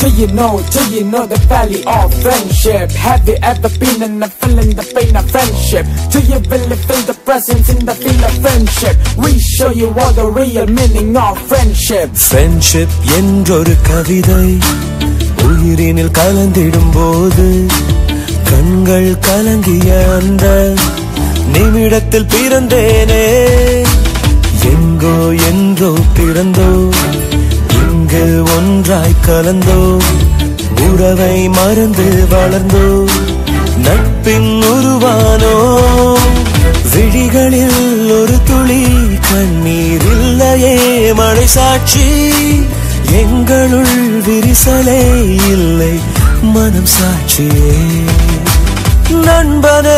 Do you know, do you know the value of friendship? Have you ever been in a feeling the pain of friendship? Do you really feel the presence in the feel of friendship? We show you all the real meaning of friendship. Friendship என்றொரு கவிதை உயிரினில் கலந்திடும் போது கண்கள் கலங்கிய அந்த நிமிடத்தில் பிறந்தேனே எங்கோ என்றோ பிறந்தோ இங்கு ஒன்றாய் கலந்தோ உறவை மறந்து வளர்ந்தோ நட்பின் உருவானோ விழிகளில் ஒரு துளி கண்ணீர் இல்லையே மழை சாட்சி எங்களுள் விரிசலே இல்லை மனம் சாட்சியே நண்பனே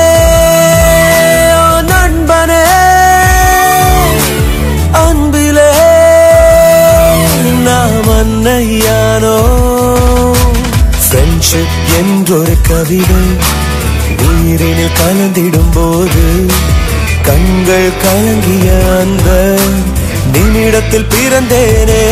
ஓ நண்பனே அன்பிலே நாம் அன்னையானோ ஃப்ரெண்ட்ஷிப் என்றொரு கவிதை உயிரினில் கலந்திடும் போது கண்கள் கலங்கிய அந்த நிமிடத்தில் பிறந்தேனே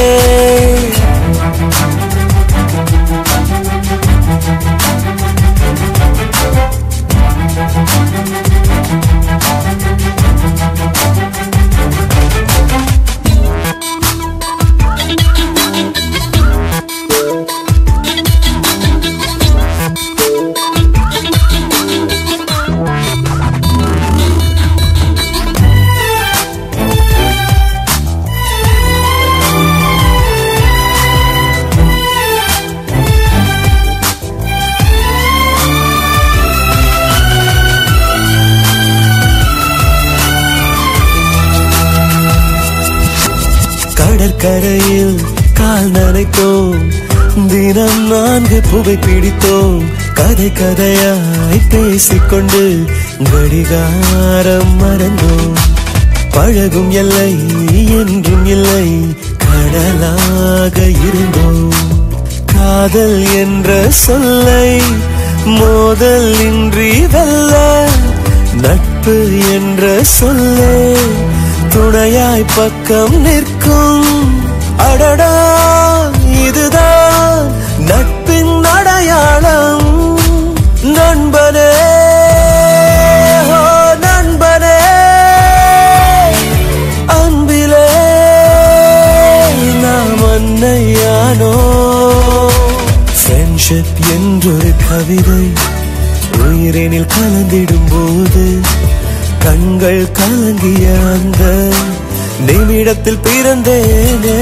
கடற்கரையில் கால் நனைத்தோம் தினம் நான்கு புகை பிடித்தோம் கதை கதையாய் பேசிக்கொண்டு கடிகாரம் மறந்தோம் பழகும் எல்லை என்றும் இல்லை கடலாக இருந்தோம் காதல் என்ற சொல்லை மோதல் இன்றி வெல்ல நட்பு என்ற சொல்லே துணையாய் பக்கம் நிற்கும் அடடா இதுதான் நட்பின் அடையாளம் நண்பனே ஓ நண்பனே அன்பிலே நாம் அன்னையானோ ஃப்ரெண்ட்ஷிப் என்றொரு கவிதை உயிரினில் கலந்திடும் போது கண்கள் கலங்கிய அந்த நிமிடத்தில் பிறந்தேனே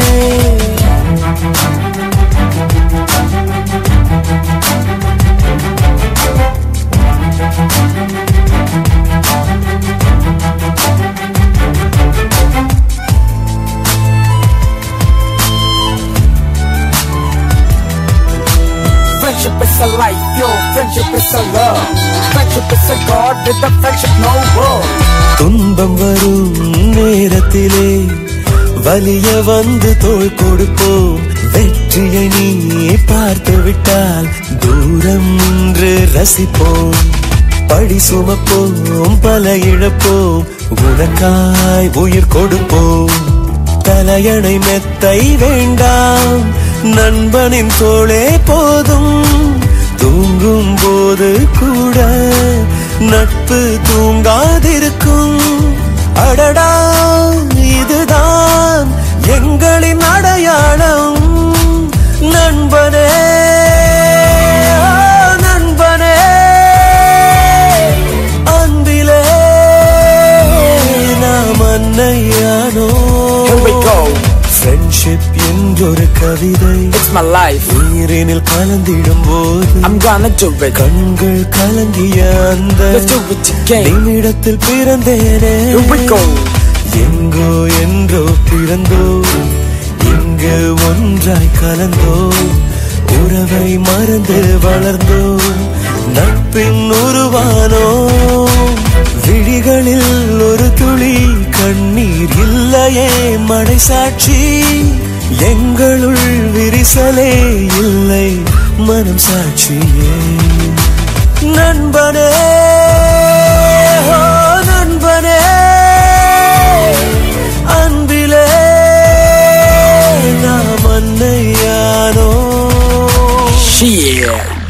Friendship is a life, yo. Friendship is a love. Friendship is a God with a friendship no world. துன்பம் வரும் நேரத்திலே வலிய வந்து தோள் கொடுப்போம் வெற்றியை நீ பார்த்து விட்டால் தூரம் நின்று ரசிப்போம் படி சுமப்போம் பல இழப்போம் உனக்காய் உயிர் கொடுப்போம் தலையணை மெத்தை வேண்டாம் நண்பனின் தோளே போதும் தூங்கும் போது கூட நட்பு தூங்காதிருக்கும் அடடா இதுதான் எங்களின் அடையாளம் நண்பனே ஆ, நண்பனே அன்பிலே நாம் அன்னையானோ Here we go. ஃப்ரெண்ட்ஷிப் என்றொரு கவிதை It's my life. உயிரினில் கலந்திடும் போது I'm gonna do it. கண்கள் கலங்கிய அந்த Let's do it again. நிமிடத்தில் பிறந்தேனே Here we go. எங்கோ என்றோ பிறந்தோ இங்கு ஒன்றாய் கலந்தோ உறவை மறந்து வளர்ந்தோ நட்பின் உருவானோ விழிகளில் ஒரு துளி கண்ணீர் இல்லையே மழை சாட்சி எங்களுள் விரிசலே இல்லை மனம் சாட்சியே நண்பனே ஓ நண்பனே அன்பிலே நாம் அன்னையானோ Shit.